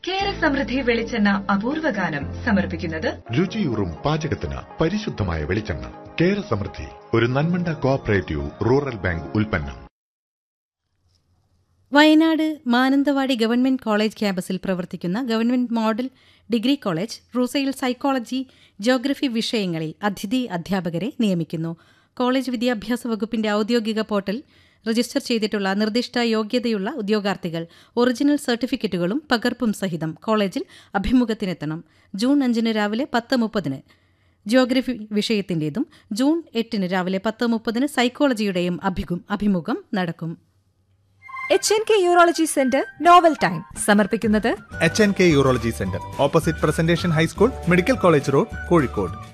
കേര സമൃദ്ധി വെളിച്ചെണ്ണ അപൂർവ ഗാനം സമർപ്പിക്കുന്നത് രുചിയൂറും പാചകത്തിന് പരിശുദ്ധമായ വെളിച്ചെണ്ണ കേര സമൃദ്ധി ഒരു നന്മണ്ട കോഓപ്പറേറ്റീവ് റൂറൽ ബാങ്ക് ഉൽപ്പന്നം വയനാട് മാനന്തവാടി ഗവൺമെന്റ് കോളേജ് ക്യാമ്പസിൽ പ്രവർത്തിക്കുന്ന ഗവൺമെന്റ് മോഡൽ ഡിഗ്രി കോളേജ് റൂസയിൽ സൈക്കോളജി ജോഗ്രഫി വിഷയങ്ങളിൽ അതിഥി അധ്യാപകരെ നിയമിക്കുന്നു കോളേജ് വിദ്യാഭ്യാസ വകുപ്പിന്റെ ഔദ്യോഗിക പോർട്ടൽ രജിസ്റ്റർ ചെയ്തിട്ടുള്ള നിർദ്ദിഷ്ട യോഗ്യതയുള്ള ഉദ്യോഗാർത്ഥികൾ ഒറിജിനൽ സർട്ടിഫിക്കറ്റുകളും പകർപ്പും സഹിതം കോളേജിൽ അഭിമുഖത്തിനെത്തണം ജൂൺ അഞ്ചിന് രാവിലെ പത്ത് മുപ്പതിന് ജിയോഗ്രഫി വിഷയത്തിന്റേതും ജൂൺ എട്ടിന് രാവിലെ പത്ത് മുപ്പതിന് സൈക്കോളജിയുടെയും അഭിഗു- അഭിമുഖം നടക്കും H N K urology centre novel time സമർപ്പിക്കുന്നത് H N K urology centre opposite presentation high school medical college road Kozhikode